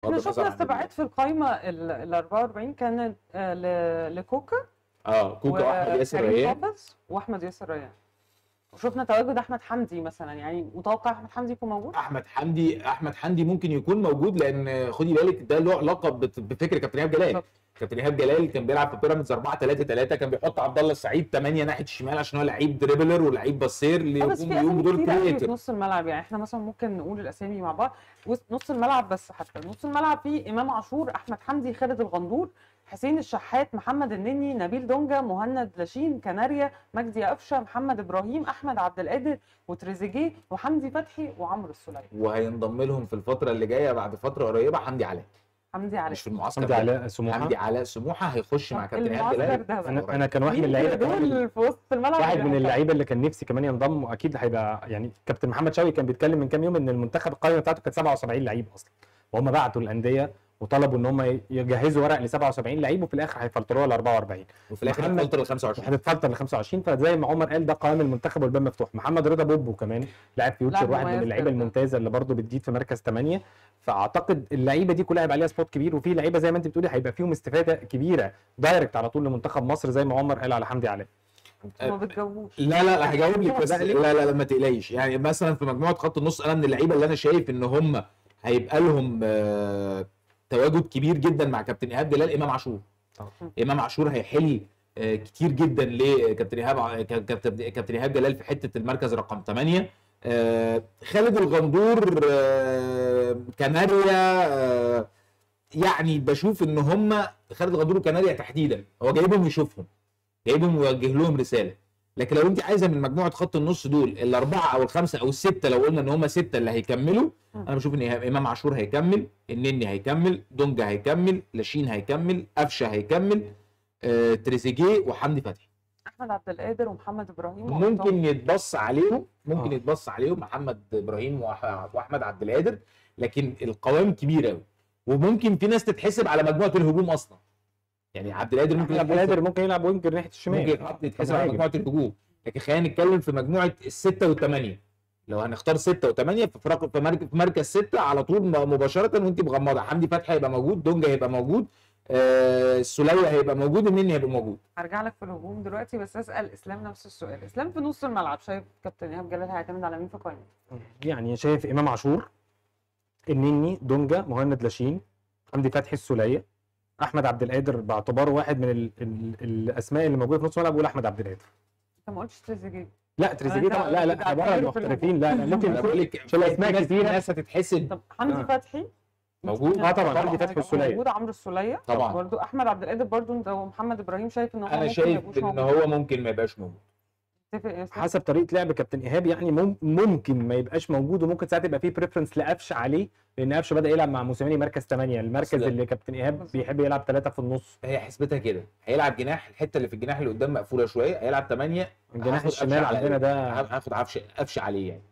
احنا النظر شفنا عن ال- استبعاد في القايمه ال ال 44 كانت آه، ل- لكوكا اه كوكا واحمد ياسر وكريم ريان حافظ واحمد ياسر ريان وشفنا تواجد احمد حمدي مثلا يعني متوقع احمد حمدي يكون موجود احمد حمدي احمد حمدي ممكن يكون موجود لان خدي بالك ده له علاقه بت- بفكر كابتن ايهاب جلال بالظبط. كابتن ايهاب جلال كان بيلعب في بيراميدز 4 3 3 كان بيحط عبد الله السعيد 8 ناحيه الشمال عشان هو لعيب دريبلر ولعيب بصير اه بس اللي في يقوم اسامي بدور كتير قوي في كريتر نص الملعب يعني احنا مثلا ممكن نقول الاسامي مع بعض وسط- نص الملعب بس حتى نص الملعب فيه امام عاشور احمد حمدي خالد الغندور حسين الشحات محمد النني نبيل دونجا مهند لاشين كناريا مجدي قفشه محمد ابراهيم احمد عبد القادر وتريزيجيه وحمدي فتحي وعمرو السوليه وهينضم لهم في الفتره اللي جايه بعد فتره قريبه حمدي علاء حمدي علي مش في المعسكر حمدي ده. علاء سموحه حمدي علاء سموحه هيخش مع كابتن ايهاب المعسكر جلال ده بقى. انا انا كان واحد من مين اللعيبه كمان دول في وسط الملعب واحد اللي من هيبقى- اللعيبه اللي كان نفسي كمان ينضم واكيد هيبقى يعني كابتن محمد شوقي كان بيتكلم من كام يوم ان المنتخب القائمه بتاعته كانت 77 لعيب اصلا وهم بعتوا الانديه وطلبوا ان هم يجهزوا ورق ل 77 لعيب وفي الاخر هيفلتروها ل 44 وفي الاخر محمد- الفتره ال 25 وهتتفلتر ل 25 فزي ما عمر قال ده قائم المنتخب والباب مفتوح محمد رضا بوبو كمان لاعب فيوتشر لاعب واحد من مميز اللعيبه جداً. الممتازه اللي برضه بتزيد في مركز 8 فاعتقد اللعيبه دي كلها هيبقى عليها سبوت كبير وفي لعيبه زي ما انت بتقولي هيبقى فيهم استفاده كبيره دايركت على طول لمنتخب مصر زي ما عمر قال على حمدي علاء انتوا ما بتجاوبوش لا لا لا هجاوب لك بس لا، ليه؟ لا لا لا ما تقلقيش يعني مثلا في مجموعه خط النص انا من اللعيبه اللي انا شايف ان هم هيبقى لهم آه، تواجد كبير جدا مع كابتن ايهاب جلال امام عاشور طبعا. امام عاشور هيحل آه، كتير جدا لكابتن ايهاب ع- ك- كابتن كابتن ايهاب جلال في حته المركز رقم 8 آه، خالد الغندور آه، كناريا آه، يعني بشوف ان هم خالد الغندور وكناريا تحديدا هو جايبهم يشوفهم جايبهم ويوجه لهم رساله لكن لو انت عايزه من مجموعه خط النص دول الاربعه او الخمسه او السته لو قلنا ان هم سته اللي هيكملوا مم. انا بشوف ان إيهاب- امام عاشور هيكمل النني هيكمل دونجا هيكمل لاشين هيكمل قفشه هيكمل آه، تريزيجيه وحمدي فتحي احمد عبد القادر ومحمد ابراهيم ممكن يتبص عليهم ممكن آه. يتبص عليهم محمد ابراهيم وأح- واحمد عبد القادر لكن القوام كبير قوي وممكن في ناس تتحسب على مجموعه الهجوم اصلا يعني عبد القادر ممكن عبد يتحسب- القادر ممكن يلعب وينجر ناحيه الشمال ممكن يتحط يتحسب على مهاجم. مجموعه الهجوم لكن خلينا نتكلم في مجموعه السته والثمانيه لو هنختار سته وثمانيه في فرق في مركز في مركز سته على طول م- مباشره وانت مغمضه حمدي فتحي هيبقى موجود دونجا هيبقى موجود آه السوليه هيبقى موجود النني هيبقى موجود هرجع لك في الهجوم دلوقتي بس اسال اسلام نفس السؤال اسلام في نص الملعب شايف كابتن ايهاب جلال هيعتمد على مين في قائمه يعني شايف امام عاشور النني دونجا مهند لاشين حمدي فتحي السوليه احمد عبد القادر باعتباره واحد من ال ال الاسماء اللي موجوده في نص الملعب بقول احمد عبد القادر انت ما قلتش تريزيجيه لا تريزيجيه أنت طبعا لا لا بتعتبره عباره في المحترفين لا لا ممكن انا بقول يكون لك عشان الأسماء في كتيرة. ناس هتتحسب طب حمدي آه. فتحي موجود. اه طبعا حمدي فتحي والسوليه موجود عمرو السوليه طبعا برضو احمد عبد القادر برضو انت ومحمد ابراهيم شايف ان هو انا ممكن ما شايف يبقوش ان موجودين. هو ممكن ما يبقاش موجود تتفق يا اسلام حسب طريقه لعب كابتن ايهاب يعني مم- ممكن ما يبقاش موجود وممكن ساعات يبقى فيه بريفرنس لقفشه عليه لان قفشه بدا يلعب مع موسيماني مركز 8 المركز أصل- اللي كابتن ايهاب بالظبط. بيحب يلعب ثلاثه في النص هي حسبتها كده هيلعب جناح الحته اللي في الجناح اللي قدام مقفوله شويه هيلعب 8 الجناح هاخد قفشة الشمال على عندنا إيه؟ ده هاخد قفشه قفشه عليه يعني